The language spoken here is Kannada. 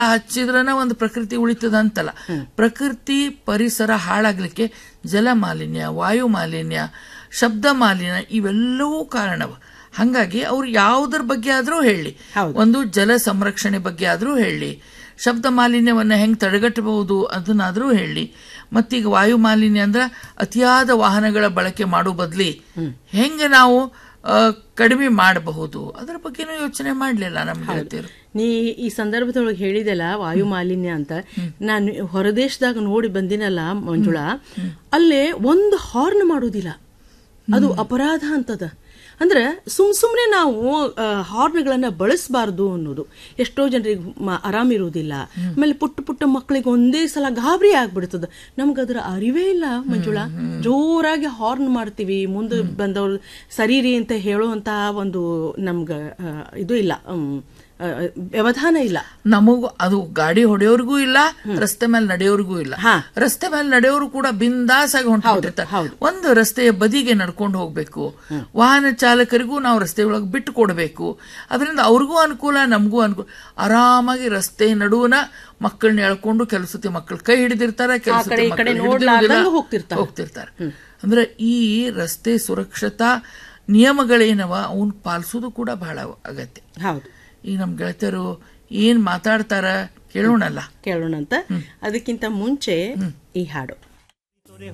ಹಚ್ಚಿದ್ರನ ಒಂದು ಪ್ರಕೃತಿ ಉಳಿತದ ಅಂತಲ್ಲ ಪ್ರಕೃತಿ ಪರಿಸರ ಹಾಳಾಗ್ಲಿಕ್ಕೆ ಜಲ ಮಾಲಿನ್ಯ ವಾಯು ಮಾಲಿನ್ಯ ಶಬ್ದ ಮಾಲಿನ್ಯ ಇವೆಲ್ಲವೂ ಕಾರಣವ ಹಂಗಾಗಿ ಅವ್ರು ಯಾವುದ್ರ ಬಗ್ಗೆ ಆದ್ರೂ ಹೇಳಿ ಒಂದು ಜಲ ಸಂರಕ್ಷಣೆ ಬಗ್ಗೆ ಆದ್ರೂ ಹೇಳಿ ಶಬ್ದ ಮಾಲಿನ್ಯವನ್ನ ಹೆಂಗ್ ತಡೆಗಟ್ಟಬಹುದು ಅದನ್ನಾದ್ರೂ ಹೇಳಿ ಮತ್ತೀಗ ವಾಯು ಮಾಲಿನ್ಯ ಅಂದ್ರೆ ಅತಿಯಾದ ವಾಹನಗಳ ಬಳಕೆ ಮಾಡೋ ಬದ್ಲಿ ಹೆಂಗ ನಾವು ಆ, ಕಡಿಮೆ ಮಾಡಬಹುದು ಅದರ ಬಗ್ಗೆನೂ ಯೋಚನೆ ಮಾಡ್ಲಿಲ್ಲ ನಮ್ಮ ಗೆಳತಿಯರು ನೀ ಈ ಸಂದರ್ಭದೊಳಗೆ ಹೇಳಿದೆಲ್ಲ ವಾಯು ಮಾಲಿನ್ಯ ಅಂತ ನಾನು ಹೊರದೇಶದಾಗ ನೋಡಿ ಬಂದಿನಲ್ಲ ಮಂಜುಳಾ ಅಲ್ಲೇ ಒಂದು ಹಾರ್ನ್ ಮಾಡೋದಿಲ್ಲ ಅದು ಅಪರಾಧ ಅಂತದ ಅಂದ್ರೆ ಸುಮ್ ಸುಮ್ನೆ ನಾವು ಆ, ಹಾರ್ನ್ಗಳನ್ನ ಬಳಸಬಾರ್ದು ಅನ್ನೋದು ಎಷ್ಟೋ ಜನರಿಗೆ ಮ- ಆರಾಮಿರುವುದಿಲ್ಲ ಆಮೇಲೆ ಪುಟ್ಟ ಪುಟ್ಟ ಮಕ್ಕಳಿಗೆ ಒಂದೇ ಸಲ ಗಾಬರಿ ಆಗ್ಬಿಡ್ತದ ನಮ್ಗದ್ರ ಅರಿವೇ ಇಲ್ಲ ಮಂಜುಳಾ ಜೋರಾಗಿ ಹಾರ್ನ್ ಮಾಡ್ತೀವಿ ಮುಂದೆ ಬಂದವ್ರು ಸರಿರಿ ಅಂತ ಹೇಳುವಂತ ಒಂದು ನಮ್ಗ ಆ, ಇದು ಇಲ್ಲ ಹ್ಮ್, ಆ, ವ್ಯವಧಾನ ಇಲ್ಲ ನಮಗೂ ಅದು ಗಾಡಿ ಹೊಡೆಯೋರ್ಗೂ ಇಲ್ಲ ರಸ್ತೆ ಮೇಲೆ ನಡೆಯೋರ್ಗೂ ಇಲ್ಲ ರಸ್ತೆ ಮೇಲೆ ನಡೆಯೋರು ಕೂಡ ಬಿಂದಾಸ್ ಆಗಿ ಹೊಂಟಿರ್ತಾರೆ ಒಂದು ರಸ್ತೆಯ ಬದಿಗೆ ನಡ್ಕೊಂಡು ಹೋಗ್ಬೇಕು ವಾಹನ ಚಾಲಕರಿಗೂ ನಾವು ರಸ್ತೆ ಒಳಗೆ ಬಿಟ್ಟು ಕೊಡಬೇಕು ಅದರಿಂದ ಅವ್ರಿಗೂ ಅನುಕೂಲ ನಮಗೂ ಅನುಕೂಲ ಆರಾಮಾಗಿ ರಸ್ತೆ ನಡುವನ ಮಕ್ಕಳನ್ನ ಎಳ್ಕೊಂಡು ಕೆಲಸತಿ ಮಕ್ಕಳು ಕೈ ಹಿಡಿದಿರ್ತಾರೆ ಕೆಲಸ ಕಡೆ ಈ ಕಡೆ ನೋಡ್ಲಾರ್ದಂಗ ಹೋಗ್ತಿರ್ತಾರೆ. ಹೋಗ್ತಿರ್ತಾರೆ ಅಂದ್ರೆ ಈ ರಸ್ತೆ ಸುರಕ್ಷತಾ ನಿಯಮಗಳೇನವ ಅವನ್ ಪಾಲಿಸೋದು ಕೂಡ ಬಹಳ ಅಗತ್ಯ ಹೌದು ಈಗ ನಮ್ ಗೆಳತಿಯರು ಏನ್ ಮಾತಾಡ್ತಾರ ಕೇಳೋಣಲ್ಲ ಕೇಳೋಣಂತ ಅದಕ್ಕಿಂತ ಮುಂಚೆ ಈ ಹಾಡು